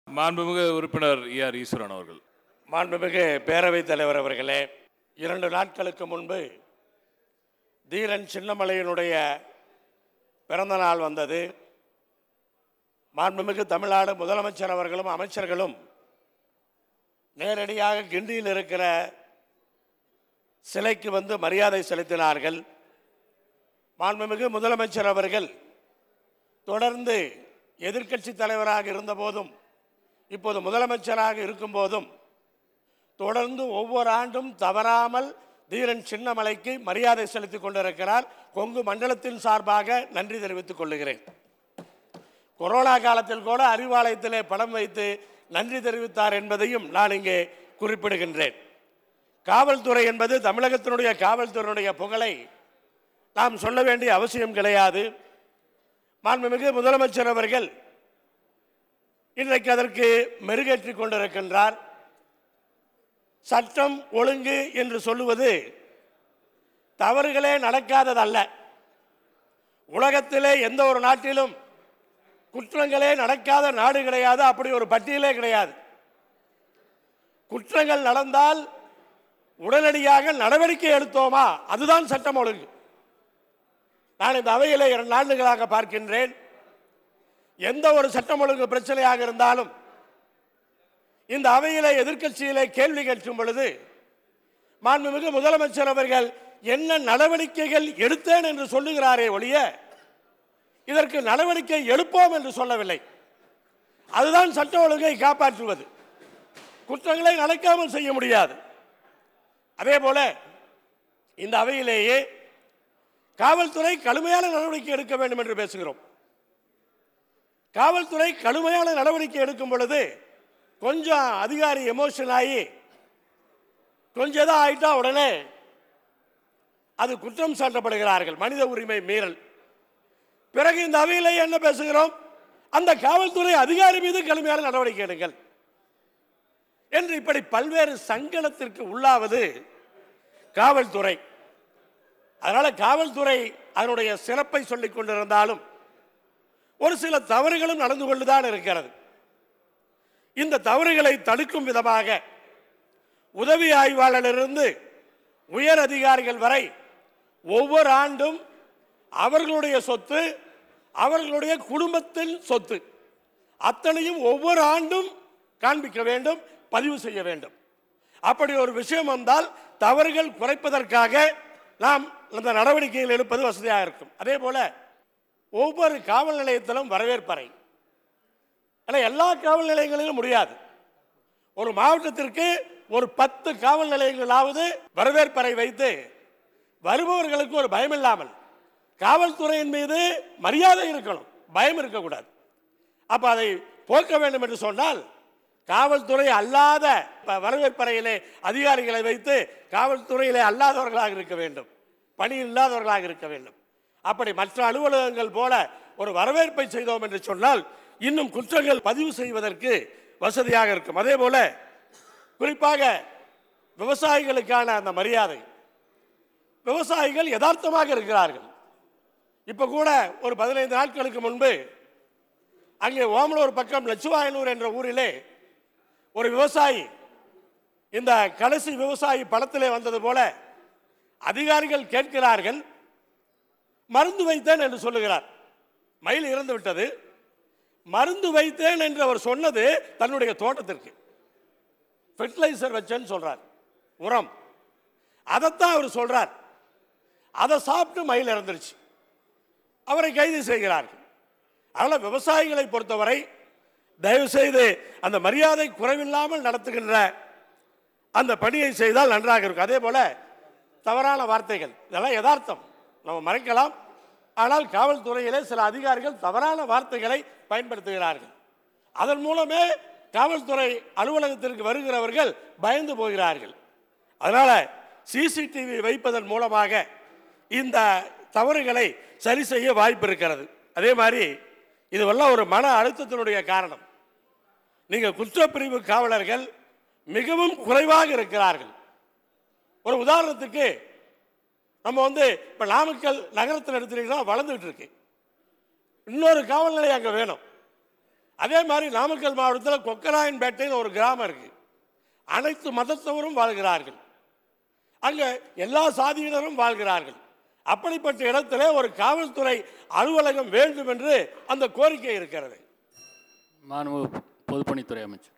மாண்புமிகு உறுப்பினர் A R ஈஸ்வரன் அவர்கள் மாண்புமிகு பேரவைத் தலைவர் அவர்களே இரண்டு நாட்களுக்கு முன்பு தீரன் சின்னமலையினுடைய பிறந்த நாள் வந்தது மாண்புமிகு தமிழ்நாடு முதலமைச்சர் அவர்களும் அமைச்சர்களும் நேரடியாக கிண்டியில் இருக்கிற சிலைக்கு வந்து மரியாதை செலுத்தினார்கள் மாண்புமிகு முதலமைச்சர் அவர்கள் தொடர்ந்து எதிர்க்கட்சி தலைவராக இருந்தபோதும் இப்போது முதலமைச்சராக இருக்கும்போதும் தொடர்ந்து ஒவ்வொரு ஆண்டும் தவறாமல் தீரன் சின்னமலைக்கு மரியாதை செலுத்திக் கொண்டிருக்கிறார் கொங்கு மண்டலத்தின் சார்பாக நன்றி தெரிவித்துக் கொள்ளுகிறேன் கொரோனா காலத்தில் கூட அறிவாலயத்திலே படம் வைத்து நன்றி தெரிவித்தார் என்பதையும் நான் இங்கே குறிப்பிடுகின்றேன் காவல்துறை என்பது தமிழகத்தினுடைய காவல்துறையினுடைய புகழை நாம் சொல்ல வேண்டிய அவசியம் கிடையாது மாண்புமிகு முதலமைச்சர் அவர்கள் இன்றைக்கு அதற்கு மெருகேற்றிக் கொண்டிருக்கின்றார் சட்டம் ஒழுங்கு என்று சொல்லுவது தவறுகளே நடக்காததல்ல உலகத்திலே எந்த ஒரு நாட்டிலும் குற்றங்களே நடக்காத நாடு கிடையாது அப்படி ஒரு பட்டியலே கிடையாது குற்றங்கள் நடந்தால் உடனடியாக நடவடிக்கை எடுத்தோமா அதுதான் சட்டம் ஒழுங்கு நான் இந்த அவையிலே இரண்டு ஆண்டுகளாக பார்க்கின்றேன் எந்த ஒரு சட்டம் ஒழுங்கு பிரச்சனையாக இருந்தாலும் இந்த அவையிலே எதிர்க்கட்சியிலே கேள்வி கேட்கும் பொழுது மாண்புமிகு முதலமைச்சர் அவர்கள் என்ன நடவடிக்கைகள் எடுத்தேன் என்று சொல்லுகிறாரே ஒழிய இதற்கு நடவடிக்கை எடுப்போம் என்று சொல்லவில்லை அதுதான் சட்ட ஒழுங்கை காப்பாற்றுவது குற்றங்களை நடக்காமல் செய்ய முடியாது அதே போல இந்த அவையிலேயே காவல்துறை கடுமையான நடவடிக்கை எடுக்க வேண்டும் என்று பேசுகிறோம் காவல்துறை கடுமையான நடவடிக்கை எடுக்கும் பொழுது கொஞ்சம் அதிகாரி எமோஷன் ஆகி கொஞ்சம் ஏதோ ஆயிட்டா உடனே அது குற்றம் சாட்டப்படுகிறார்கள் மனித உரிமை மீறல் பிறகு இந்த அவையிலே என்ன பேசுகிறோம் அந்த காவல்துறை அதிகாரி மீது கடுமையான நடவடிக்கை எடுங்கள் என்று இப்படி பல்வேறு சங்கடத்திற்கு உள்ளாவது காவல்துறை அதனால காவல்துறை அதனுடைய சிறப்பை சொல்லிக் கொண்டிருந்தாலும் ஒரு சில தவறுகளும் நடந்து கொண்டுதான் இருக்கிறது இந்த தவறுகளை தடுக்கும் விதமாக உதவி ஆய்வாளரிலிருந்து உயர் அதிகாரிகள் வரை ஒவ்வொரு ஆண்டும் அவர்களுடைய சொத்து அவர்களுடைய குடும்பத்தின் சொத்து அத்தனையும் ஒவ்வொரு ஆண்டும் காண்பிக்க வேண்டும் பதிவு செய்ய வேண்டும் அப்படி ஒரு விஷயம் வந்தால் தவறுகள் குறைப்பதற்காக நாம் அந்த நடவடிக்கைகள் எடுப்பது வசதியாக இருக்கும் அதே போல ஒவ்வொரு காவல் நிலையத்திலும் வரவேற்பறை ஆனால் எல்லா காவல் நிலையங்களிலும் முடியாது ஒரு மாவட்டத்திற்கு ஒரு பத்து காவல் நிலையங்களாவது வரவேற்பறை வைத்து வருபவர்களுக்கு ஒரு பயம் இல்லாமல் காவல்துறையின் மீது மரியாதை இருக்கணும் பயம் இருக்கக்கூடாது அப்ப அதை போக்க வேண்டும் என்று சொன்னால் காவல்துறை அல்லாத ப- வரவேற்பறையிலே அதிகாரிகளை வைத்து காவல்துறையிலே அல்லாதவர்களாக இருக்க வேண்டும் பணி இல்லாதவர்களாக இருக்க வேண்டும் அப்படி மற்ற அலுவலகங்கள் போல ஒரு வரவேற்பை செய்தோம் என்று சொன்னால் இன்னும் குற்றங்கள் பதிவு செய்வதற்கு வசதியாக இருக்கும் அதே போல குறிப்பாக விவசாயிகளுக்கான அந்த மரியாதை விவசாயிகள் யதார்த்தமாக இருக்கிறார்கள் இப்ப கூட ஒரு பதினைந்து நாட்களுக்கு முன்பு அங்கே ஓமலூர் பக்கம் லட்சுவாயனூர் என்ற ஊரிலே ஒரு விவசாயி இந்த கடைசி விவசாயி படத்திலே வந்தது போல அதிகாரிகள் கேட்கிறார்கள் மருந்து வைத்தேன் என்று சொல்லுகிறார் மயில் இறந்து விட்டது மருந்து வைத்தேன் என்று அவர் சொன்னது தன்னுடைய தோட்டத்திற்கு ஃபெர்டிலைசர் வச்சேன்னு சொல்றார் உரம் அதைத்தான் அவர் சொல்றார் அதை சாப்பிட்டு மயில் இறந்துருச்சு அவரை கைது செய்கிறார்கள் அதனால் விவசாயிகளை பொறுத்தவரை தயவு செய்து அந்த மரியாதை குறைவில்லாமல் நடத்துகின்ற அந்த பணியை செய்தால் நன்றாக இருக்கும் அதே போல தவறான வார்த்தைகள் இதெல்லாம் யதார்த்தம் நம்ம மறைக்கலாம் ஆனால் காவல்துறையிலே சில அதிகாரிகள் தவறான வார்த்தைகளை பயன்படுத்துகிறார்கள் அதன் மூலமே காவல்துறை அலுவலகத்திற்கு வருகிறவர்கள் பயந்து போகிறார்கள் அதனால சிசிடிவி வைப்பதன் மூலமாக இந்த தவறுகளை சரி செய்ய வாய்ப்பு இருக்கிறது அதே மாதிரி இதுவெல்லாம் ஒரு மன அழுத்தத்தினுடைய காரணம் நீங்கள் குற்றப்பிரிவு காவலர்கள் மிகவும் குறைவாக இருக்கிறார்கள் ஒரு உதாரணத்துக்கு நம்ம வந்து இப்போ நாமக்கல் நகரத்தில் எடுத்துட்டீங்கன்னா வளர்ந்துட்டு இருக்கு இன்னொரு காவல் நிலையம் அங்கே வேணும் அதே மாதிரி நாமக்கல் மாவட்டத்தில் கொக்கராயன்பேட்டைன்னு ஒரு கிராமம் இருக்கு அனைத்து மதத்தவரும் வாழ்கிறார்கள் அங்கே எல்லா சாதியினரும் வாழ்கிறார்கள் அப்படிப்பட்ட இடத்திலே ஒரு காவல்துறை அலுவலகம் வேண்டும் என்று அந்த கோரிக்கை இருக்கிறது மாண்பு பொதுப்பணித்துறை அமைச்சர்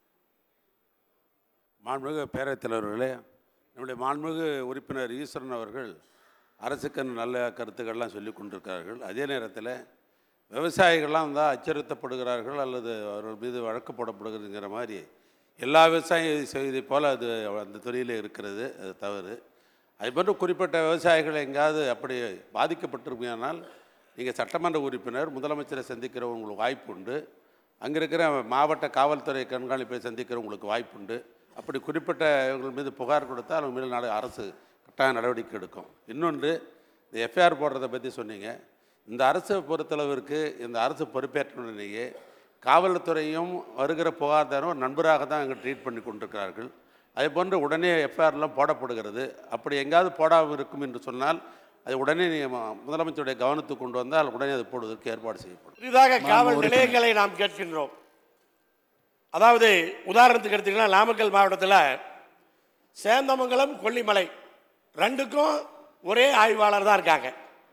மாண்புமிகு பேரவைத் தலைவர்களே நம்முடைய மாண்புமிகு உறுப்பினர் ஈஸ்வரன் அவர்கள் அரசுக்கு நல்ல கருத்துக்கள்லாம் சொல்லி கொண்டிருக்கிறார்கள் அதே நேரத்தில் விவசாயிகள்லாம் வந்தால் அச்சுறுத்தப்படுகிறார்கள் அல்லது அவர்கள் மீது வழக்கு போடப்படுகிறதுங்கிற மாதிரி எல்லா விவசாயம் செய்வதைப் போல் அது அந்த துறையில் இருக்கிறது அது தவறு அது போன்று குறிப்பிட்ட விவசாயிகள் எங்கேயாவது அப்படி பாதிக்கப்பட்டிருப்பீங்கன்னால் நீங்கள் சட்டமன்ற உறுப்பினர் முதலமைச்சரை சந்திக்கிற உங்களுக்கு வாய்ப்பு உண்டு அங்கே இருக்கிற மாவட்ட காவல்துறை கண்காணிப்பை சந்திக்கிற உங்களுக்கு வாய்ப்புண்டு அப்படி குறிப்பிட்ட இவர்கள் மீது புகார் கொடுத்தால் அவங்க மீது நாடு அரசு கட்டாய நடவடிக்கை எடுக்கும் இன்னொன்று இந்த எஃப்ஐஆர் போடுறதை பற்றி சொன்னீங்க இந்த அரசை பொறுத்தளவிற்கு இந்த அரசு பொறுப்பேற்றுடனேயே காவல்துறையும் வருகிற புகார்தாரம் ஒரு நண்பராக தான் அங்கே ட்ரீட் பண்ணி கொண்டிருக்கிறார்கள் அதே போன்று உடனே எஃப்ஐஆர்லாம் போடப்படுகிறது அப்படி எங்காவது போடாமல் இருக்கும் என்று சொன்னால் அது உடனே நீங்கள் முதலமைச்சருடைய கவனத்துக்கு கொண்டு வந்தால் உடனே அது போடுவதற்கு ஏற்பாடு செய்யப்படும் புதிதாக காவல் நிலையங்களை நாம் கேட்கின்றோம் அதாவது உதாரணத்துக்கு எடுத்தீங்கன்னா நாமக்கல் மாவட்டத்தில் சேந்தமங்கலம் கொல்லிமலை ரெண்டுக்கும் ஒரே ஆய்வாளர் தான் இருக்காங்க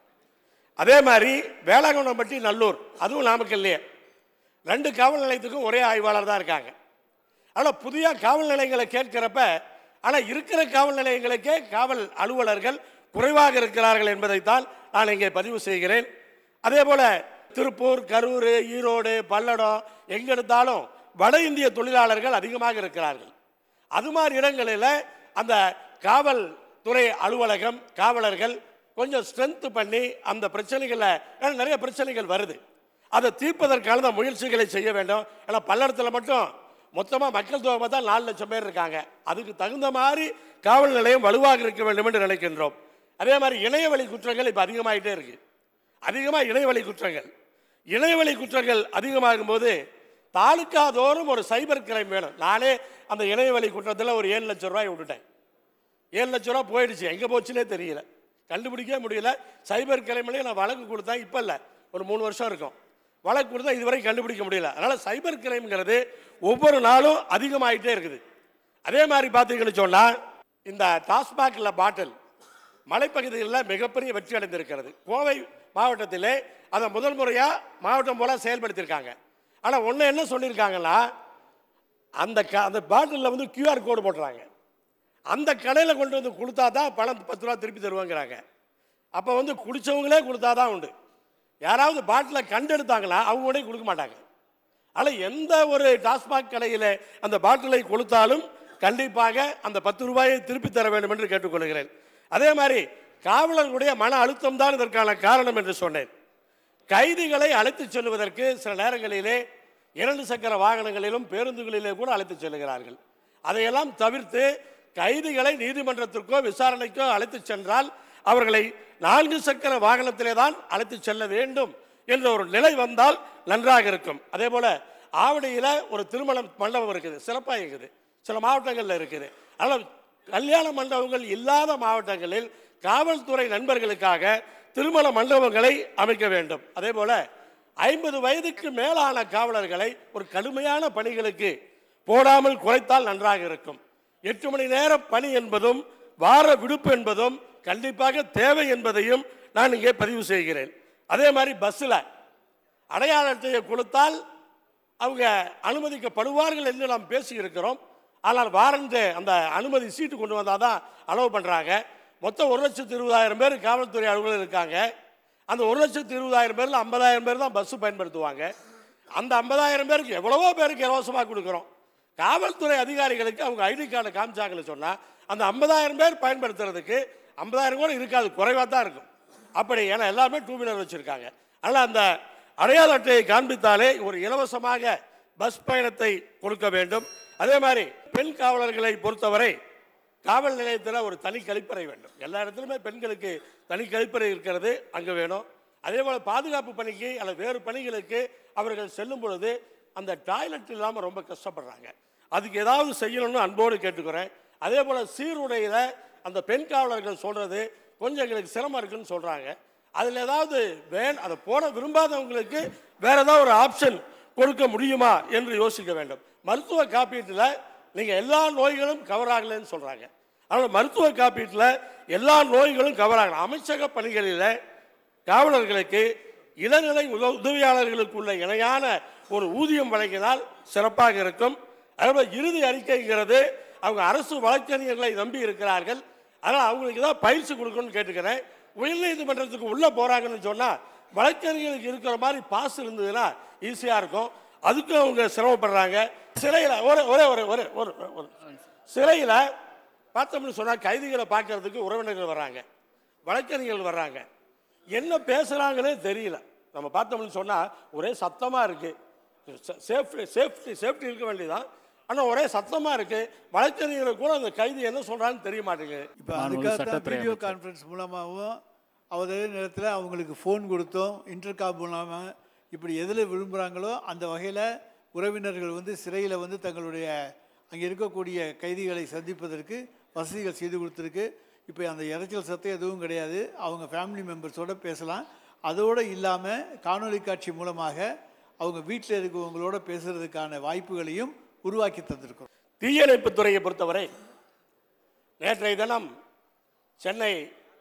அதே மாதிரி வேளாங்கண்ணம்பட்டி நல்லூர் அதுவும் நாமக்கல்லையே ரெண்டு காவல் நிலையத்துக்கும் ஒரே ஆய்வாளர் தான் இருக்காங்க ஆனால் புதிய காவல் நிலையங்களை கேட்கிறப்ப ஆனால் இருக்கிற காவல் நிலையங்களுக்கே காவல் அலுவலர்கள் குறைவாக இருக்கிறார்கள் என்பதைத்தான் நான் இங்கே பதிவு செய்கிறேன் அதே போல திருப்பூர் கரூர் ஈரோடு பல்லடம் எங்க எடுத்தாலும் வட இந்திய தொழிலாளர்கள் அதிகமாக இருக்கிறார்கள் அது மாதிரி இடங்களில் அந்த காவல்துறை அலுவலகம் காவலர்கள் கொஞ்சம் ஸ்ட்ரென்த் பண்ணி அந்த பிரச்சனைகளை ஏன்னா நிறைய பிரச்சனைகள் வருது அதை தீர்ப்பதற்கான அந்த முயற்சிகளை செய்ய வேண்டும் ஏன்னா பல்லடத்தில் மட்டும் மொத்தமாக மக்கள் தொகை பார்த்தா நாலு லட்சம் பேர் இருக்காங்க அதுக்கு தகுந்த மாதிரி காவல் நிலையம் வலுவாக இருக்க வேண்டும் என்று நினைக்கின்றோம் அதே மாதிரி இணையவழி குற்றங்கள் இப்போ அதிகமாகிட்டே இருக்கு அதிகமாக இணையவழி குற்றங்கள் இணையவழி குற்றங்கள் அதிகமாகும் போது தாலுக்கா தோறும் ஒரு சைபர் கிரைம் வேணும் நானே அந்த இணையவழி குற்றத்தில் ஒரு ஏழு லட்சம் ரூபாய் விட்டுட்டேன் ஏழு லட்ச ரூபா போயிடுச்சு எங்கே போச்சுன்னே தெரியல கண்டுபிடிக்கவே முடியல சைபர் கிரைம்லேயே நான் வழக்கு கொடுத்தேன் இப்போ இல்லை ஒரு மூணு வருஷம் இருக்கும் வழக்கு கொடுத்தா இதுவரை கண்டுபிடிக்க முடியல அதனால் சைபர் கிரைம்ங்கிறது ஒவ்வொரு நாளும் அதிகமாகிட்டே இருக்குது அதே மாதிரி பார்த்தீங்கன்னு சொன்னால் இந்த டாஸ்மாகில் பாட்டில் மலைப்பகுதிகளில் மிகப்பெரிய வெற்றி அடைந்திருக்கிறது கோவை மாவட்டத்திலே அதை முதல் முறையாக மாவட்டம் போல செயல்படுத்தியிருக்காங்க ஆனால் ஒன்று என்ன சொல்லியிருக்காங்கன்னா அந்த க அந்த பாட்டிலில் வந்து கியூஆர் கோடு போட்டுறாங்க அந்த கடையில் கொண்டு வந்து கொடுத்தா தான் பணம் பத்து ரூபா திருப்பி தருவாங்கிறாங்க அப்போ வந்து குடித்தவங்களே கொடுத்தா தான் உண்டு யாராவது பாட்டிலை கண்டெடுத்தாங்களா அவங்க உடனே கொடுக்க மாட்டாங்க ஆனால் எந்த ஒரு டாஸ்மாக் கடையில் அந்த பாட்டிலை கொடுத்தாலும் கண்டிப்பாக அந்த பத்து ரூபாயை திருப்பி தர வேண்டும் என்று கேட்டுக்கொள்கிறேன் அதே மாதிரி காவலர்களுடைய மன அழுத்தம் தான் இதற்கான காரணம் என்று சொன்னேன் கைதிகளை அழைத்துச் செல்வதற்கு சில நேரங்களிலே இரண்டு சக்கர வாகனங்களிலும் பேருந்துகளிலே கூட அழைத்துச் செல்கிறார்கள் அதையெல்லாம் தவிர்த்து கைதிகளை நீதிமன்றத்திற்கோ விசாரணைக்கோ அழைத்துச் சென்றால் அவர்களை நான்கு சக்கர வாகனத்திலே தான் அழைத்துச் செல்ல வேண்டும் என்ற ஒரு நிலை வந்தால் நன்றாக இருக்கும் அதே போல ஆவடியில் ஒரு திருமண மண்டபம் இருக்குது சிறப்பாக இருக்குது சில மாவட்டங்களில் இருக்குது ஆனால் கல்யாண மண்டபங்கள் இல்லாத மாவட்டங்களில் காவல்துறை நண்பர்களுக்காக திருமண மண்டபங்களை அமைக்க வேண்டும் அதே போல ஐம்பது வயதுக்கு மேலான காவலர்களை ஒரு கடுமையான பணிகளுக்கு போடாமல் குறைத்தால் நன்றாக இருக்கும் எட்டு மணி நேர பணி என்பதும் வார விடுப்பு என்பதும் கண்டிப்பாக தேவை என்பதையும் நான் இங்கே பதிவு செய்கிறேன் அதே மாதிரி பஸ்ஸில் அடையாள அட்டையை கொடுத்தால் அவங்க அனுமதிக்கப்படுவார்கள் என்று நாம் பேசி இருக்கிறோம் ஆனால் வாரண்ட் அந்த அனுமதி சீட்டு கொண்டு வந்தால் தான் அலோவ் பண்ணுறாங்க மொத்தம் ஒரு லட்சத்து இருபதாயிரம் பேர் காவல்துறை அலுவலர் இருக்காங்க அந்த ஒரு லட்சத்து இருபதாயிரம் பேரில் ஐம்பதாயிரம் பேர் தான் பஸ்ஸு பயன்படுத்துவாங்க அந்த ஐம்பதாயிரம் பேருக்கு எவ்வளவோ பேருக்கு இலவசமாக கொடுக்குறோம் காவல்துறை அதிகாரிகளுக்கு அவங்க ஐடி கார்டை காமிச்சாங்கன்னு சொன்னால் அந்த ஐம்பதாயிரம் பேர் பயன்படுத்துறதுக்கு ஐம்பதாயிரம் கூட இருக்காது குறைவாக தான் இருக்கும் அப்படி ஏன்னா எல்லாருமே டூ வீலர் வச்சுருக்காங்க அதனால் அந்த அடையாள அட்டையை காண்பித்தாலே ஒரு இலவசமாக பஸ் பயணத்தை கொடுக்க வேண்டும் அதே மாதிரி பெண் காவலர்களை பொறுத்தவரை காவல் நிலையத்தில் ஒரு தனி கழிப்பறை வேண்டும் எல்லா இடத்துலையுமே பெண்களுக்கு தனி கழிப்பறை இருக்கிறது அங்கே வேணும் அதே போல் பாதுகாப்பு பணிக்கு அல்லது வேறு பணிகளுக்கு அவர்கள் செல்லும் பொழுது அந்த டாய்லெட் இல்லாமல் ரொம்ப கஷ்டப்படுறாங்க அதுக்கு ஏதாவது செய்யணும்னு அன்போடு கேட்டுக்கிறேன் அதே போல் சீருடையில் அந்த பெண் காவலர்கள் சொல்கிறது கொஞ்சம் எங்களுக்கு சிரமம் இருக்குன்னு சொல்கிறாங்க அதில் ஏதாவது வேன் அதை போட விரும்பாதவங்களுக்கு வேற ஏதாவது ஒரு ஆப்ஷன் கொடுக்க முடியுமா என்று யோசிக்க வேண்டும் மருத்துவ காப்பீட்டில் நீங்கள் எல்லா நோய்களும் கவர் ஆகலைன்னு சொல்கிறாங்க ஆனால் மருத்துவ காப்பீட்டில் எல்லா நோய்களும் கவர் ஆகலாம் அமைச்சக பணிகளில் காவலர்களுக்கு இளநிலை உத- உதவியாளர்களுக்கு உள்ள இணையான ஒரு ஊதியம் வழங்கினால் சிறப்பாக இருக்கும் அதேபோல் இறுதி அறிக்கைங்கிறது அவங்க அரசு வழக்கறிஞர்களை நம்பி இருக்கிறார்கள் அதனால் அவங்களுக்கு தான் பயிற்சி கொடுக்கணும்னு கேட்டுக்கிறேன் உயர்நீதிமன்றத்துக்கு உள்ளே போகிறாங்கன்னு சொன்னால் வழக்கறிஞர்களுக்கு இருக்கிற மாதிரி பாஸ் இருந்ததுன்னா ஈஸியாக இருக்கும் அதுக்கும் அவங்க சிரமப்படுறாங்க சிறையில் ஒரே ஒரே ஒரே ஒரே ஒரு ஒரு சிறையில் பார்த்தோம்னு சொன்னால் கைதிகளை பார்க்கறதுக்கு உறவினர்கள் வர்றாங்க வழக்கறிஞர்கள் வர்றாங்க என்ன பேசுகிறாங்கன்னே தெரியல நம்ம பார்த்தோம்னு சொன்னால் ஒரே சத்தமாக இருக்குது சேஃப்டி சேஃப்டி சேஃப்டி இருக்க வேண்டியதான் ஆனால் ஒரே சத்தமாக இருக்குது வழக்கறிஞர்களுக்கு கூட அந்த கைதி என்ன சொல்கிறான்னு தெரிய மாட்டேங்குது இப்போ மாண்புமிகு அதுக்காக தான் சட்டத்துறை வீடியோ அமைச்சர். கான்ஃபரன்ஸ் மூலமாகவும் அதே நேரத்தில் அவங்களுக்கு ஃபோன் கொடுத்தோம் இன்டர்காம் மூலமாக இப்படி எதில் விரும்புகிறாங்களோ அந்த வகையில் உறவினர்கள் வந்து சிறையில் வந்து தங்களுடைய அங்கே இருக்கக்கூடிய கைதிகளை சந்திப்பதற்கு வசதிகள் செய்து கொடுத்துருக்கு இப்போ அந்த இறைச்சல் சத்தம் எதுவும் கிடையாது அவங்க ஃபேமிலி மெம்பர்ஸோட பேசலாம் அதோடு இல்லாமல் காணொளி காட்சி மூலமாக அவங்க வீட்டில் இருக்கவங்களோட பேசுகிறதுக்கான வாய்ப்புகளையும் உருவாக்கி தந்திருக்கிறோம் தீயணைப்புத் துறையை பொறுத்தவரை நேற்றைய தினம் சென்னை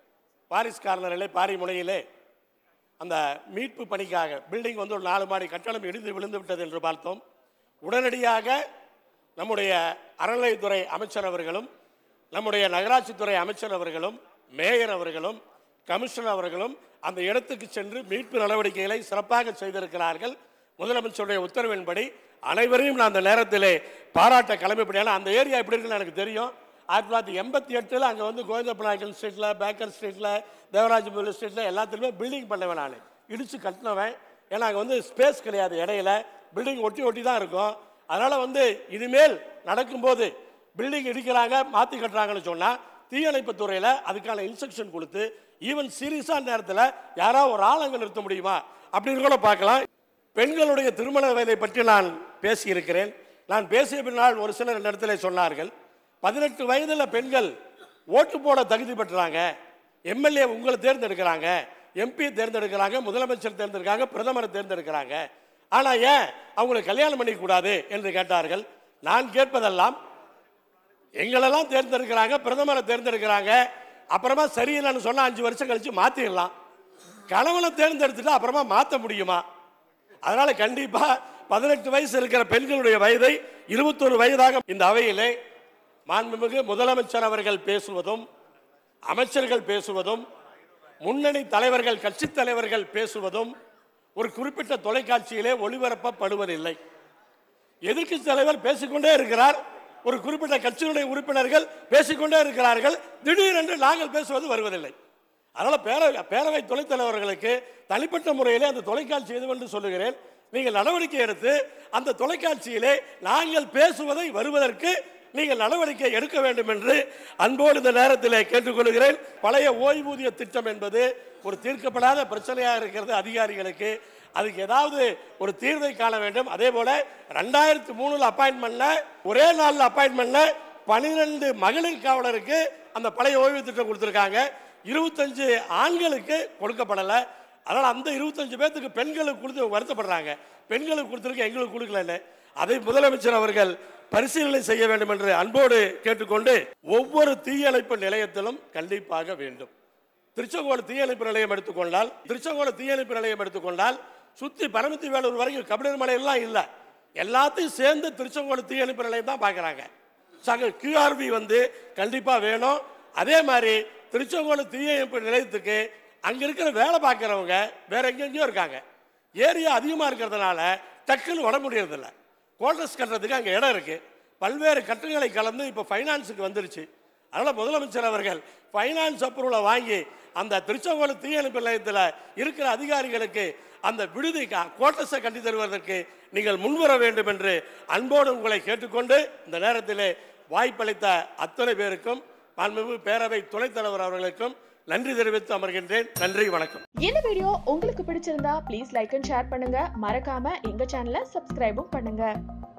பாரிஸ் கார்னரிலே பாரிமுனையிலே அந்த மீட்பு பணிக்காக பில்டிங் வந்து ஒரு நாலு மாடி கட்டடம் இடிந்து விழுந்து விட்டது என்று பார்த்தோம் உடனடியாக நம்முடைய அறநிலையத்துறை அமைச்சர் அவர்களும் நம்முடைய நகராட்சித்துறை அமைச்சர் அவர்களும் மேயர் அவர்களும் கமிஷனர் அவர்களும் அந்த இடத்துக்கு சென்று மீட்பு நடவடிக்கைகளை சிறப்பாக செய்திருக்கிறார்கள் முதலமைச்சருடைய உத்தரவின்படி அனைவரையும் நான் அந்த நேரத்திலே பாராட்ட கிளம்பிப்படியான அந்த ஏரியா எப்படி இருக்குன்னு எனக்கு தெரியும் ஆயிரத்தி தொள்ளாயிரத்தி எண்பத்தி எட்டில் அங்கே வந்து கோவிந்தப்பநாயக்கன் ஸ்ட்ரீட்டில் பேக்கர் ஸ்ட்ரீட்டில் தேவராஜபுரம் ஸ்ட்ரீட்டில் எல்லாத்துலேயுமே பில்டிங் பண்ணவன் நான் இடித்து கட்டினவன் ஏன்னா அங்கே வந்து ஸ்பேஸ் கிடையாது இடையில பில்டிங் ஒட்டி ஒட்டி தான் இருக்கும் அதனால் வந்து இனிமேல் நடக்கும்போது பில்டிங் இடிக்கிறாங்க மாற்றி கட்டுறாங்கன்னு சொன்னால் தீயணைப்பு துறையில் அதுக்கான இன்ஸ்ட்ரக்ஷன் கொடுத்து ஈவன் சீரியஸான நேரத்தில் யாராவது ஒரு ஆள் அங்கே நிறுத்த முடியுமா அப்படின்னு கூட பார்க்கலாம் பெண்களுடைய திருமண வயதை பற்றி நான் பேசியிருக்கிறேன் நான் பேசிய பின்னால் ஒரு சிலர் இந்த இடத்துல சொன்னார்கள் பதினெட்டு வயதில் பெண்கள் ஓட்டு போட தகுதி பெற்றாங்க எம்எல்ஏ உங்களை தேர்ந்தெடுக்கிறாங்க எம்பி தேர்ந்தெடுக்கிறாங்க முதலமைச்சர் தேர்ந்தெடுக்கிறாங்க பிரதமரை தேர்ந்தெடுக்கிறாங்க ஆனால் ஏன் அவங்களை கல்யாணம் பண்ணிக்கூடாது என்று கேட்டார்கள் நான் கேட்பதெல்லாம் எங்களெல்லாம் தேர்ந்தெடுக்கிறாங்க பிரதமரை தேர்ந்தெடுக்கிறாங்க அப்புறமா சரியில்லைன்னு சொன்னா அஞ்சு வருஷம் கழிச்சு மாத்திடலாம் கணவனை தேர்ந்தெடுத்துட்டு அப்புறமா மாற்ற முடியுமா அதனால கண்டிப்பா பதினெட்டு வயசு இருக்கிற பெண்களுடைய வயதை இருபத்தொரு வயதாக இந்த அவையிலே மாண்புமிகு முதலமைச்சர் அவர்கள் பேசுவதும் அமைச்சர்கள் பேசுவதும் முன்னணி தலைவர்கள் கட்சித் தலைவர்கள் பேசுவதும் ஒரு குறிப்பிட்ட தொலைக்காட்சியிலே ஒளிபரப்பப்படுவதில்லை எதிர்க்கட்சி தலைவர் பேசிக்கொண்டே இருக்கிறார் ஒரு குறிப்பிட்ட கட்சியினுடைய உறுப்பினர்கள் பேசிக்கொண்டே இருக்கிறார்கள் திடீரென்று நாங்கள் பேசுவது வருவதில்லை அதனால் பேரவை பேரவை துணைத் தலைவர்களுக்கு தனிப்பட்ட முறையிலே அந்த தொலைக்காட்சி எதுவென்று சொல்லுகிறேன் நீங்கள் நடவடிக்கை எடுத்து அந்த தொலைக்காட்சியிலே நாங்கள் பேசுவதை வருவதற்கு நீங்கள் நடவடிக்கை எடுக்க வேண்டும் என்று அன்போடு இந்த நேரத்தில் கேட்டுக்கொள்கிறேன் பழைய ஓய்வூதிய திட்டம் என்பது ஒரு தீர்க்கப்படாத பிரச்சனையாக இருக்கிறது அதிகாரிகளுக்கு அதுக்கு ஏதாவது ஒரு தீர்வை காண வேண்டும் அதே போல ரெண்டாயிரத்தி மூணுல அப்பாயின்மெண்ட்ல ஒரே நாளில் அப்பாயின்மெண்ட்ல பனிரெண்டு மகளிர் காவலருக்கு அந்த பழைய ஓய்வு திட்டம் கொடுத்துருக்காங்க இருபத்தஞ்சு ஆண்களுக்கு கொடுக்கப்படலை அதனால் அந்த இருபத்தஞ்சு பேர்த்துக்கு பெண்களுக்கு கொடுத்து வருத்தப்படுறாங்க பெண்களுக்கு கொடுத்துருக்கு எங்களுக்கு கொடுக்கலன்னு அதை முதலமைச்சர் அவர்கள் பரிசீலனை செய்ய வேண்டும் என்று அன்போடு கேட்டுக்கொண்டு ஒவ்வொரு தீயணைப்பு நிலையத்திலும் கண்டிப்பாக வேண்டும் திருச்செங்கோடு தீயணைப்பு நிலையம் எடுத்துக்கொண்டால் திருச்செங்கோடு தீயணைப்பு நிலையம் எடுத்துக்கொண்டால் சுத்தி பரமத்தி வேலூர் வரைக்கும் கபிலர் மலையெல்லாம் இல்லை எல்லாத்தையும் சேர்ந்து திருச்செங்கோடு தீயணைப்பு நிலையம் தான் பார்க்குறாங்க சக கியூஆர்பி வந்து கண்டிப்பாக வேணும் அதே மாதிரி திருச்செங்கோடு தீயணைப்பு நிலையத்துக்கு அங்கே இருக்கிற வேலை பார்க்குறவங்க வேற எங்கெங்கேயோ இருக்காங்க ஏரியா அதிகமாக இருக்கிறதுனால டக்குன்னு வர முடியறதில்ல குவார்டர்ஸ் கட்டுறதுக்கு அங்கே இடம் இருக்குது பல்வேறு கட்டங்களை கலந்து இப்போ ஃபைனான்ஸுக்கு வந்துருச்சு அதனால் முதலமைச்சர் அவர்கள் ஃபைனான்ஸ் அப்ரூவலை வாங்கி அந்த திருச்செங்கோடு தீயணைப்பு நிலையத்தில் இருக்கிற அதிகாரிகளுக்கு அந்த விடுதி குவார்டர்ஸை கட்டி தருவதற்கு நீங்கள் முன்வர வேண்டும் என்று அன்போடு உங்களை கேட்டுக்கொண்டு இந்த நேரத்திலே வாய்ப்பளித்த அத்தனை பேருக்கும் மாண்புமிகு பேரவை துணைத் தலைவர் அவர்களுக்கும் நன்றி தெரிவித்து அமர்கின்றேன் நன்றி வணக்கம் இந்த வீடியோ உங்களுக்கு பிடிச்சிருந்தா ப்ளீஸ் லைக் அண்ட் ஷேர் பண்ணுங்க மறக்காம எங்க சேனலை சப்ஸ்கிரைபும் பண்ணுங்க